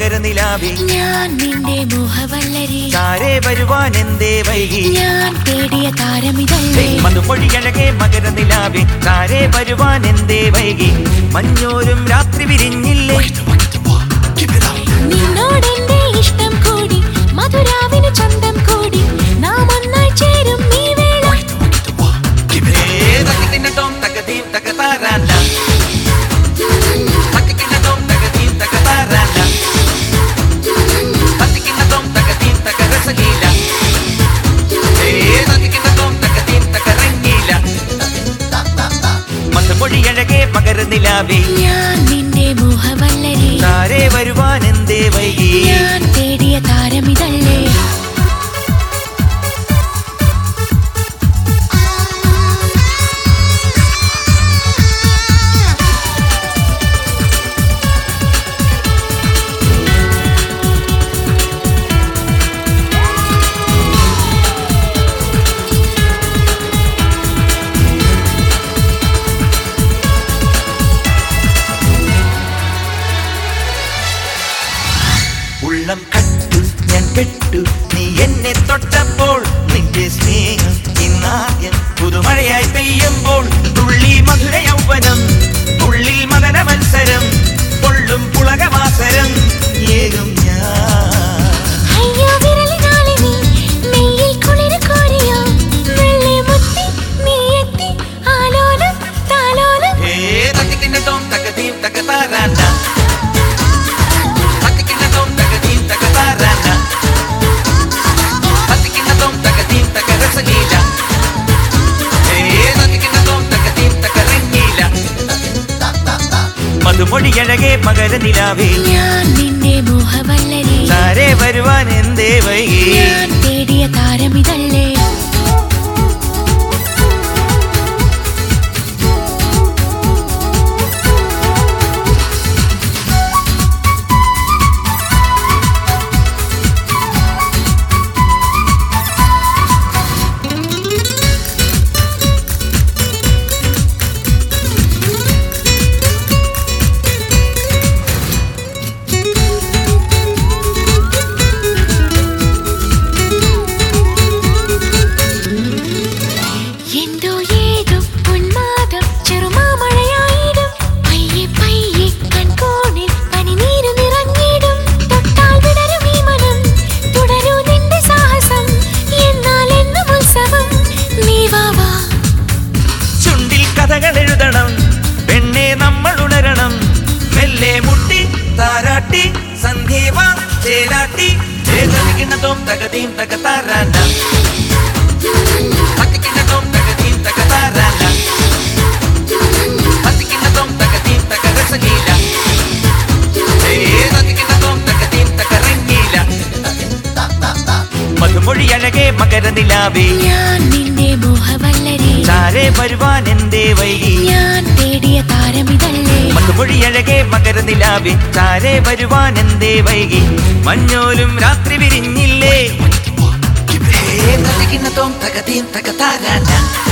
മകരനിലാവേ ഞാൻ നിന്റെ മോഹവല്ലരി ചാരേ വരുവാൻ എന്തേ വൈകി ഞാൻ തേടിയ താരമിതല്ലേ മധുമൊഴിയഴകെ മകരനിലാവേ ചാരേ വരുവാൻ എന്തേ വൈകി മഞ്ഞോരും രാത്രി വിരിഞ്ഞില്ലേ നിന്നോടെന്റെ ഇഷ്ടം കൂടി മധുരാവിന് ചന്തം കൂടി നാം ഒന്നായി ചേരും ഈ വേള ഏ, തക്കിത്തിന്നത്തോം തക്കതീം തക്കതാരാണ്ട. തക്കിത്തിന്നത്തോം തക്കതീം തക്കതാരാണ്ട. തക്കിത്തിന്നത്തോം തക്കതീം തക്കരസലീല. ഏ, തക്കിത്തിന്നത്തോം തക്കതീം തക്കരങ്ങീല. മധുമൊഴിയഴകെ മകരനിലാവേ ഞാൻ നിന്റെ മോഹവല്ലരി താരേ വരുവാൻ എന്തേ വൈകി ഞാൻ തേടിയ താരമിതല്ലേ ഉള്ളം കട്ടു ഞാൻ പെട്ടു നീ എന്നെ തൊട്ടപ്പോൾ നിന്റെ സ്നേഹം ഇന്നാദ്യം പുതുമഴയായി പെയ്യുമ്പോൾ തുള്ളി മധുര യൗവനം ഉള്ളിൽ മദന മത്സരം പൊള്ളും പുളകവാസരം ഏകും ഞാൻ അയ്യോ വിരലിനാളിനി നെയ്യിൽ കുളിര് കോരിയോ വെള്ളി മുത്തി നീ എത്തി ആലോലം താലോലം ഏ തക്കിത്തിന്റെ തോം തക്കതീം തക്കതാരാണ്ട തക്കിത്തിന്റെ തോം തക്കതീം തക്കതാരാണ്ട തക്കിത്തിന്റെ തോം തക്കതീം തക്കരസലീല ഏ തക്കിത്തിന്റെ തോം തക്കതീം തക്കരങ്ങീല മധുമൊഴിയഴകെ മകരനിലാവേ ഞാൻ നിന്റെ മോഹവല്ലരി താരേ വരുവാൻ എന്തേ വൈകി ഞാൻ തേടിയ താരമിതല്ലേ എന്തോ ഏതോ ഉന്മാദം ചെറുമാമഴയായിടും പയ്യെ പയ്യെ കൺകോണിൽ പനിനീര് നിറഞ്ഞിടും തൊട്ടാൽ വിടരും ഈ മനം തുടരൂ നിന്റെ സാഹസം എന്നാൽ എന്നും ഉത്സവം നീ വാ വാ ചുണ്ടിൽ കഥകൾ എഴുതണം പെണ്ണെ നമ്മൾ ഉണരണം മെല്ലെ മുട്ടി താരാട്ടി സന്ധ്യവ ചേരാട്ടി ചേതലിക്കുന്നതും തകതീം തകതാരാണ്ട തക്കിക്കുന്നതും തകതീം തകതാരാണ്ട തക്കിക്കുന്നതും തകതീം തകരസലീല ചേതലിക്കുന്നതും തകതീം തകരങ്ങീല മധുമൊഴി അഴകെ മകരനിലാവേ ഞാൻ നിന്റെ മോഹവല്ലരി ചാരേ വരുവാൻ എന്തേ വൈകി ഞാൻ തേടിയ താരമിതല്ലേ മധുമൊഴിയഴകെ മകരനിലാവേ ചാരേ വരുവാൻ എന്തേ വൈകി മഞ്ഞോലും രാത്രി വിരിഞ്ഞില്ലേ ഏ, തലകിന്നതോം തകതീം തകതാരാണ്ട